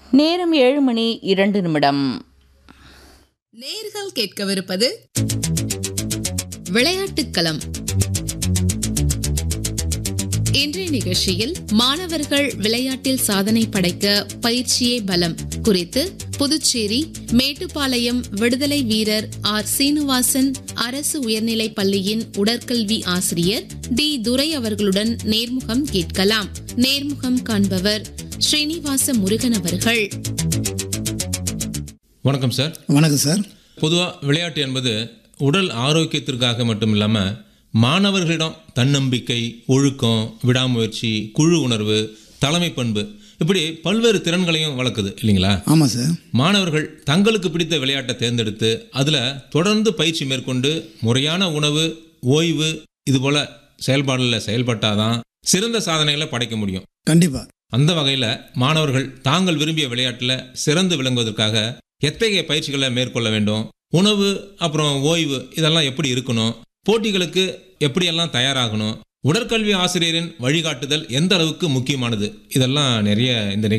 நேரம் ஏழு மணி இரண்டு நிமிடம் நேர்கள் கேட்கவிருப்பது விளையாட்டுக்களம் இன்றைய நிகழ்ச்சியில் மாணவர்கள் விளையாட்டில் சாதனை படைக்க பயிற்சியே பலம் குறித்து புதுச்சேரி மேட்டுப்பாளையம் விடுதலை வீரர் ஆர் சீனிவாசன் அரசு உயர்நிலைப் பள்ளியின் உடற்கல்வி ஆசிரியர் டி துரை அவர்களுடன் நேர்முகம் கேட்கலாம் நேர்முகம் காண்பவர் ஸ்ரீனிவாச முருகன் அவர்கள் வணக்கம் சார் வணக்கம் சார் பொதுவாக விளையாட்டு என்பது உடல் ஆரோக்கியத்திற்காக மட்டும் இல்லாமல் மாணவர்களிடம் தன்னம்பிக்கை ஒழுக்கம் விடாமுயற்சி குழு உணர்வு தலைமை பண்பு இப்படி பல்வேறு திறன்களையும் வளர்க்குது இல்லைங்களா ஆமாம் சார் மாணவர்கள் தங்களுக்கு பிடித்த விளையாட்டை தேர்ந்தெடுத்து அதில் தொடர்ந்து பயிற்சி மேற்கொண்டு முறையான உணவு ஓய்வு இதுபோல் செயல்பாடுகளில் செயல்பட்டாதான் சிறந்த சாதனைகளை படைக்க முடியும் கண்டிப்பாக அந்த வகையில் மாணவர்கள் தாங்கள் விரும்பிய விளையாட்டில் சிறந்து விளங்குவதற்காக எத்தகைய பயிற்சிகளை மேற்கொள்ள வேண்டும் உணவு அப்புறம் ஓய்வு இதெல்லாம் எப்படி இருக்கணும் போட்டிகளுக்கு எப்படியெல்லாம் தயாராகணும் உடற்கல்வி ஆசிரியரின் வழிகாட்டுதல் எந்த அளவுக்கு முக்கியமானது இதெல்லாம் நிறைய இந்த நிகழ்ச்சி